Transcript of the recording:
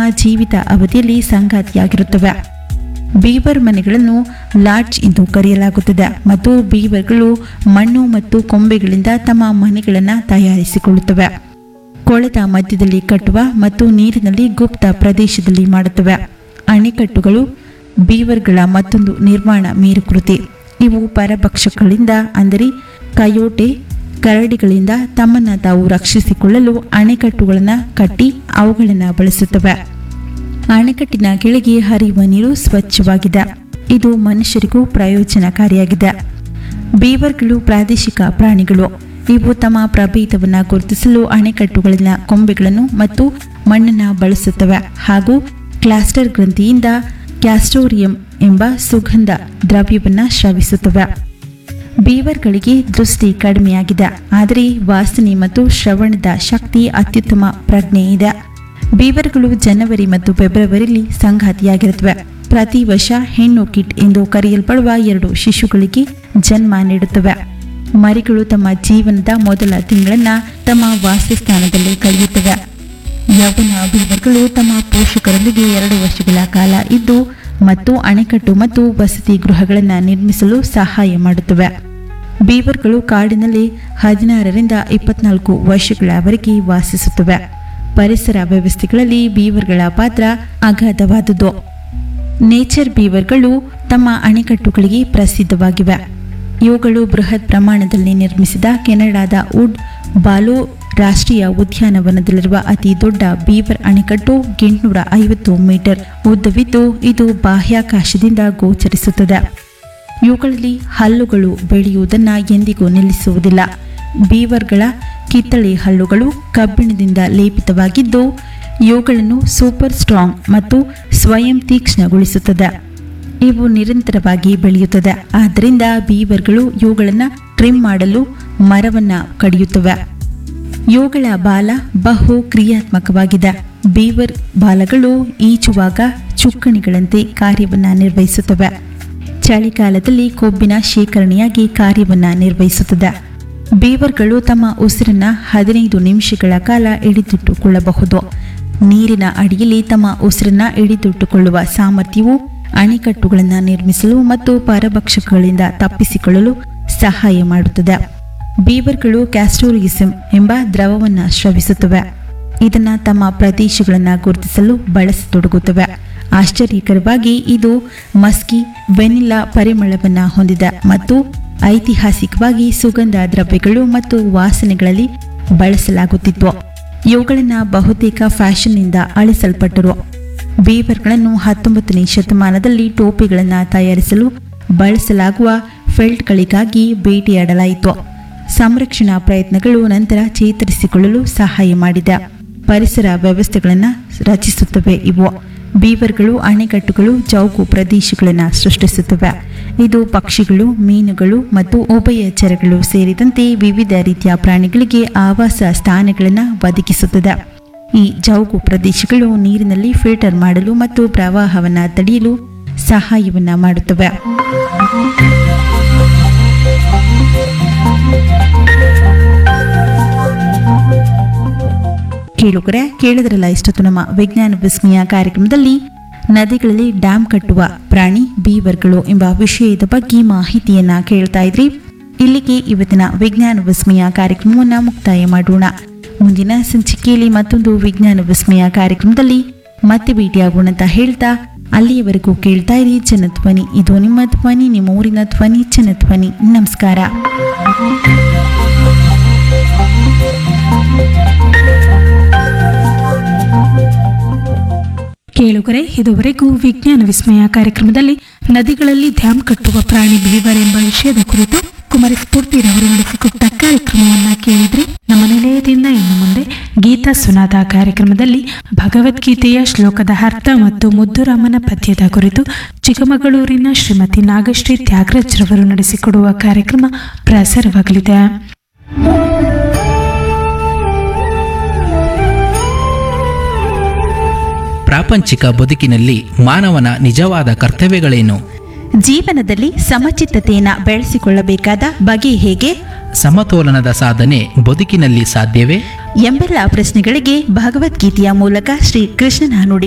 ಜೀವಿತ ಅವಧಿಯಲ್ಲಿ ಸಂಗಾತಿಯಾಗಿರುತ್ತವೆ ಬೀವರ್ ಮನೆಗಳನ್ನು ಲಾಡ್ಜ್ ಎಂದು ಕರೆಯಲಾಗುತ್ತದೆ ಮತ್ತು ಬೀವರ್ಗಳು ಮಣ್ಣು ಮತ್ತು ಕೊಂಬೆಗಳಿಂದ ತಮ್ಮ ಮನೆಗಳನ್ನು ತಯಾರಿಸಿಕೊಳ್ಳುತ್ತವೆ ಕೊಳದ ಮಧ್ಯದಲ್ಲಿ ಕಟ್ಟುವ ಮತ್ತು ನೀರಿನಲ್ಲಿ ಗುಪ್ತ ಪ್ರದೇಶದಲ್ಲಿ ಮಾಡುತ್ತವೆ ಅಣೆಕಟ್ಟುಗಳು ಬೀವರ್ಗಳ ಮತ್ತೊಂದು ನಿರ್ಮಾಣ ಮೇರುಕೃತಿ ಇವು ಪರಭಕ್ಷಕಗಳಿಂದ ಅಂದರೆ ಕಯೋಟೆ ಕರಡಿಗಳಿಂದ ತಮ್ಮನ್ನು ತಾವು ರಕ್ಷಿಸಿಕೊಳ್ಳಲು ಅಣೆಕಟ್ಟುಗಳನ್ನು ಕಟ್ಟಿ ಅವುಗಳನ್ನು ಬಳಸುತ್ತವೆ ಅಣೆಕಟ್ಟಿನ ಕೆಳಗೆ ಹರಿಯುವ ನೀರು ಸ್ವಚ್ಛವಾಗಿದೆ ಇದು ಮನುಷ್ಯರಿಗೂ ಪ್ರಯೋಜನಕಾರಿಯಾಗಿದೆ ಬೀವರ್ಗಳು ಪ್ರಾದೇಶಿಕ ಪ್ರಾಣಿಗಳು ಇವು ತಮ್ಮ ಪ್ರಭೇದವನ್ನು ಗುರುತಿಸಲು ಅಣೆಕಟ್ಟುಗಳಲ್ಲಿನ ಕೊಂಬೆಗಳನ್ನು ಮತ್ತು ಮಣ್ಣನ್ನು ಬಳಸುತ್ತವೆ ಹಾಗೂ ಕ್ಲಾಸ್ಟರ್ ಗ್ರಂಥಿಯಿಂದ ಕ್ಯಾಸ್ಟೋರಿಯಂ ಎಂಬ ಸುಗಂಧ ದ್ರವ್ಯವನ್ನು ಸ್ರವಿಸುತ್ತವೆ ಬೀವರ್ಗಳಿಗೆ ದೃಷ್ಟಿ ಕಡಿಮೆಯಾಗಿದೆ ಆದರೆ ವಾಸನೆ ಮತ್ತು ಶ್ರವಣದ ಶಕ್ತಿ ಅತ್ಯುತ್ತಮ ಪ್ರಜ್ಞೆ ಇದೆ ಬೀವರ್ಗಳು ಜನವರಿ ಮತ್ತು ಫೆಬ್ರವರಿಯಲ್ಲಿ ಸಂಗಾತಿಯಾಗಿರುತ್ತವೆ ಪ್ರತಿ ವರ್ಷ ಹೆಣ್ಣು ಕಿಟ್ ಎಂದು ಕರೆಯಲ್ಪಡುವ ಎರಡು ಶಿಶುಗಳಿಗೆ ಜನ್ಮ ನೀಡುತ್ತವೆ ಮರಿಗಳು ತಮ್ಮ ಜೀವನದ ಮೊದಲ ತಿಂಗಳನ್ನ ತಮ್ಮ ವಾಸಸ್ಥಾನದಲ್ಲಿ ಕಳೆಯುತ್ತವೆ ಯೌವನ ಬೀವರ್ಗಳು ತಮ್ಮ ಪೋಷಕರೊಂದಿಗೆ ಎರಡು ವರ್ಷಗಳ ಕಾಲ ಇದ್ದು ಮತ್ತು ಅಣೆಕಟ್ಟು ಮತ್ತು ವಸತಿ ಗೃಹಗಳನ್ನು ನಿರ್ಮಿಸಲು ಸಹಾಯ ಮಾಡುತ್ತವೆ ಬೀವರ್ಗಳು ಕಾಡಿನಲ್ಲಿ ಹದಿನಾರರಿಂದ ಇಪ್ಪತ್ನಾಲ್ಕು ವರ್ಷಗಳವರೆಗೆ ವಾಸಿಸುತ್ತವೆ ಪರಿಸರ ವ್ಯವಸ್ಥೆಗಳಲ್ಲಿ ಬೀವರ್ಗಳ ಪಾತ್ರ ಅಗಾಧವಾದುದು ನೇಚರ್ ಬೀವರ್ಗಳು ತಮ್ಮ ಅಣೆಕಟ್ಟುಗಳಿಗೆ ಪ್ರಸಿದ್ಧವಾಗಿವೆ ಇವುಗಳು ಬೃಹತ್ ಪ್ರಮಾಣದಲ್ಲಿ ನಿರ್ಮಿಸಿದ ಕೆನಡಾದ ವುಡ್ ಬಾಲೋ ರಾಷ್ಟ್ರೀಯ ಉದ್ಯಾನವನದಲ್ಲಿರುವ ಅತಿ ದೊಡ್ಡ ಬೀವರ್ ಅಣೆಕಟ್ಟು ಎಂಟುನೂರ ಐವತ್ತು ಮೀಟರ್ ಉದ್ದವಿದ್ದು ಇದು ಬಾಹ್ಯಾಕಾಶದಿಂದ ಗೋಚರಿಸುತ್ತದೆ ಇವುಗಳಲ್ಲಿ ಹಲ್ಲುಗಳು ಬೆಳೆಯುವುದನ್ನು ಎಂದಿಗೂ ನಿಲ್ಲಿಸುವುದಿಲ್ಲ ಬೀವರ್ಗಳ ಕಿತ್ತಳೆ ಹಲ್ಲುಗಳು ಕಬ್ಬಿಣದಿಂದ ಲೇಪಿತವಾಗಿದ್ದು ಇವುಗಳನ್ನು ಸೂಪರ್ ಸ್ಟ್ರಾಂಗ್ ಮತ್ತು ಸ್ವಯಂ ತೀಕ್ಷ್ಣಗೊಳಿಸುತ್ತದೆ ಇವು ನಿರಂತರವಾಗಿ ಬೆಳೆಯುತ್ತದೆ ಆದ್ದರಿಂದ ಬೀವರ್ಗಳು ಇವುಗಳನ್ನು ಟ್ರಿಮ್ ಮಾಡಲು ಮರವನ್ನ ಕಡಿಯುತ್ತವೆ ಇವುಗಳ ಬಾಲ ಬಹು ಕ್ರಿಯಾತ್ಮಕವಾಗಿದೆ ಬೀವರ್ ಬಾಲಗಳು ಈಜುವಾಗ ಚುಕ್ಕಣಿಗಳಂತೆ ಕಾರ್ಯವನ್ನ ನಿರ್ವಹಿಸುತ್ತವೆ ಚಳಿಗಾಲದಲ್ಲಿ ಕೊಬ್ಬಿನ ಶೇಖರಣೆಯಾಗಿ ಕಾರ್ಯವನ್ನ ನಿರ್ವಹಿಸುತ್ತದೆ ಬೀವರ್ಗಳು ತಮ್ಮ ಉಸಿರನ್ನ ಹದಿನೈದು ನಿಮಿಷಗಳ ಕಾಲ ಹಿಡಿದಿಟ್ಟುಕೊಳ್ಳಬಹುದು ನೀರಿನ ಅಡಿಯಲ್ಲಿ ತಮ್ಮ ಉಸಿರನ್ನ ಹಿಡಿದಿಟ್ಟುಕೊಳ್ಳುವ ಸಾಮರ್ಥ್ಯವು ಅಣೆಕಟ್ಟುಗಳನ್ನು ನಿರ್ಮಿಸಲು ಮತ್ತು ಪರಭಕ್ಷಕಗಳಿಂದ ತಪ್ಪಿಸಿಕೊಳ್ಳಲು ಸಹಾಯ ಮಾಡುತ್ತದೆ ಬೀವರ್ಗಳು ಕ್ಯಾಸ್ಟೋರಿಯಿಸಮ್ ಎಂಬ ದ್ರವವನ್ನು ಸ್ರವಿಸುತ್ತವೆ ಇದನ್ನು ತಮ್ಮ ಪ್ರದೇಶಗಳನ್ನು ಗುರುತಿಸಲು ಬಳಸತೊಡಗುತ್ತವೆ ಆಶ್ಚರ್ಯಕರವಾಗಿ ಇದು ಮಸ್ಕಿ ವೆನಿಲ್ಲಾ ಪರಿಮಳವನ್ನು ಹೊಂದಿದೆ ಮತ್ತು ಐತಿಹಾಸಿಕವಾಗಿ ಸುಗಂಧ ದ್ರವ್ಯಗಳು ಮತ್ತು ವಾಸನೆಗಳಲ್ಲಿ ಬಳಸಲಾಗುತ್ತಿತ್ತು ಇವುಗಳನ್ನು ಬಹುತೇಕ ಫ್ಯಾಷನ್ನಿಂದ ಅಳಿಸಲ್ಪಟ್ಟರು ಬೀವರ್ಗಳನ್ನು ಹತ್ತೊಂಬತ್ತನೇ ಶತಮಾನದಲ್ಲಿ ಟೋಪಿಗಳನ್ನು ತಯಾರಿಸಲು ಬಳಸಲಾಗುವ ಫೆಲ್ಟ್ಗಳಿಗಾಗಿ ಬೇಟೆಯಾಡಲಾಯಿತು ಸಂರಕ್ಷಣಾ ಪ್ರಯತ್ನಗಳು ನಂತರ ಚೇತರಿಸಿಕೊಳ್ಳಲು ಸಹಾಯ ಮಾಡಿದೆ ಪರಿಸರ ವ್ಯವಸ್ಥೆಗಳನ್ನು ರಚಿಸುತ್ತವೆ ಇವು ಬೀವರ್ಗಳು ಅಣೆಕಟ್ಟುಗಳು ಜೌಗು ಪ್ರದೇಶಗಳನ್ನು ಸೃಷ್ಟಿಸುತ್ತವೆ ಇದು ಪಕ್ಷಿಗಳು ಮೀನುಗಳು ಮತ್ತು ಉಭಯಚರಗಳು ಸೇರಿದಂತೆ ವಿವಿಧ ರೀತಿಯ ಪ್ರಾಣಿಗಳಿಗೆ ಆವಾಸ ಸ್ಥಾನಗಳನ್ನು ಒದಗಿಸುತ್ತದೆ ಈ ಜೌಗು ಪ್ರದೇಶಗಳು ನೀರಿನಲ್ಲಿ ಫಿಲ್ಟರ್ ಮಾಡಲು ಮತ್ತು ಪ್ರವಾಹವನ್ನು ತಡೆಯಲು ಸಹಾಯವನ್ನ ಮಾಡುತ್ತವೆ ಕೇಳುಗರೆ ಕೇಳಿದ್ರಲ್ಲ ಇಷ್ಟೊತ್ತು ನಮ್ಮ ವಿಜ್ಞಾನ ವಿಸ್ಮಯ ಕಾರ್ಯಕ್ರಮದಲ್ಲಿ ನದಿಗಳಲ್ಲಿ ಡ್ಯಾಮ್ ಕಟ್ಟುವ ಪ್ರಾಣಿ ಬೀವರ್ಗಳು ಎಂಬ ವಿಷಯದ ಬಗ್ಗೆ ಮಾಹಿತಿಯನ್ನ ಕೇಳ್ತಾ ಇದ್ರಿ ಇಲ್ಲಿಗೆ ಇವತ್ತಿನ ವಿಜ್ಞಾನ ವಿಸ್ಮಯ ಕಾರ್ಯಕ್ರಮವನ್ನ ಮುಕ್ತಾಯ ಮಾಡೋಣ ಮುಂದಿನ ಸಂಚಿಕೆಯಲ್ಲಿ ಮತ್ತೊಂದು ವಿಜ್ಞಾನ ವಿಸ್ಮಯ ಕಾರ್ಯಕ್ರಮದಲ್ಲಿ ಮತ್ತೆ ಭೇಟಿಯಾಗೋಣ ಅಂತ ಹೇಳ್ತಾ ಅಲ್ಲಿಯವರೆಗೂ ಕೇಳ್ತಾ ಇರಿ ಜನಧ್ವನಿ ಇದು ನಿಮ್ಮ ಧ್ವನಿ ನಿಮ್ಮ ಊರಿನ ಧ್ವನಿ ಜನಧ್ವನಿ ನಮಸ್ಕಾರ ಕೇಳುಗರೆ ಇದುವರೆಗೂ ವಿಜ್ಞಾನ ವಿಸ್ಮಯ ಕಾರ್ಯಕ್ರಮದಲ್ಲಿ ನದಿಗಳಲ್ಲಿ ಡ್ಯಾಮ್ ಕಟ್ಟುವ ಪ್ರಾಣಿ ಬೀವರ್ ಎಂಬ ವಿಷಯದ ಕುರಿತು ಕುಮಾರಿ ಸ್ಫೂರ್ತಿರವರು ನಡೆಸಿಕೊಟ್ಟ ಕಾರ್ಯಕ್ರಮವನ್ನ ಕೇಳಿದ್ರಿ ನಮ್ಮ ನಿಲಯದಿಂದ ಇನ್ನು ಮುಂದೆ ಗೀತಾ ಸುನಾದ ಕಾರ್ಯಕ್ರಮದಲ್ಲಿ ಭಗವದ್ಗೀತೆಯ ಶ್ಲೋಕದ ಅರ್ಥ ಮತ್ತು ಮುದ್ದುರಾಮನ ಪದ್ಯದ ಕುರಿತು ಚಿಕ್ಕಮಗಳೂರಿನ ಶ್ರೀಮತಿ ನಾಗಶ್ರೀ ತ್ಯಾಗರಾಜ್ರವರು ನಡೆಸಿಕೊಡುವ ಕಾರ್ಯಕ್ರಮ ಪ್ರಸಾರವಾಗಲಿದೆ ಪ್ರಾಪಂಚಿಕ ಬದುಕಿನಲ್ಲಿ ಮಾನವನ ನಿಜವಾದ ಕರ್ತವ್ಯಗಳೇನು ಜೀವನದಲ್ಲಿ ಸಮಚಿತ್ತತೆಯನ್ನು ಬೆಳೆಸಿಕೊಳ್ಳಬೇಕಾದ ಬಗೆ ಹೇಗೆ ಸಮತೋಲನದ ಸಾಧನೆ ಬದುಕಿನಲ್ಲಿ ಸಾಧ್ಯವೇ ಎಂಬೆಲ್ಲ ಪ್ರಶ್ನೆಗಳಿಗೆ ಭಗವದ್ಗೀತೆಯ ಮೂಲಕ ಶ್ರೀ ಕೃಷ್ಣನ ನುಡಿ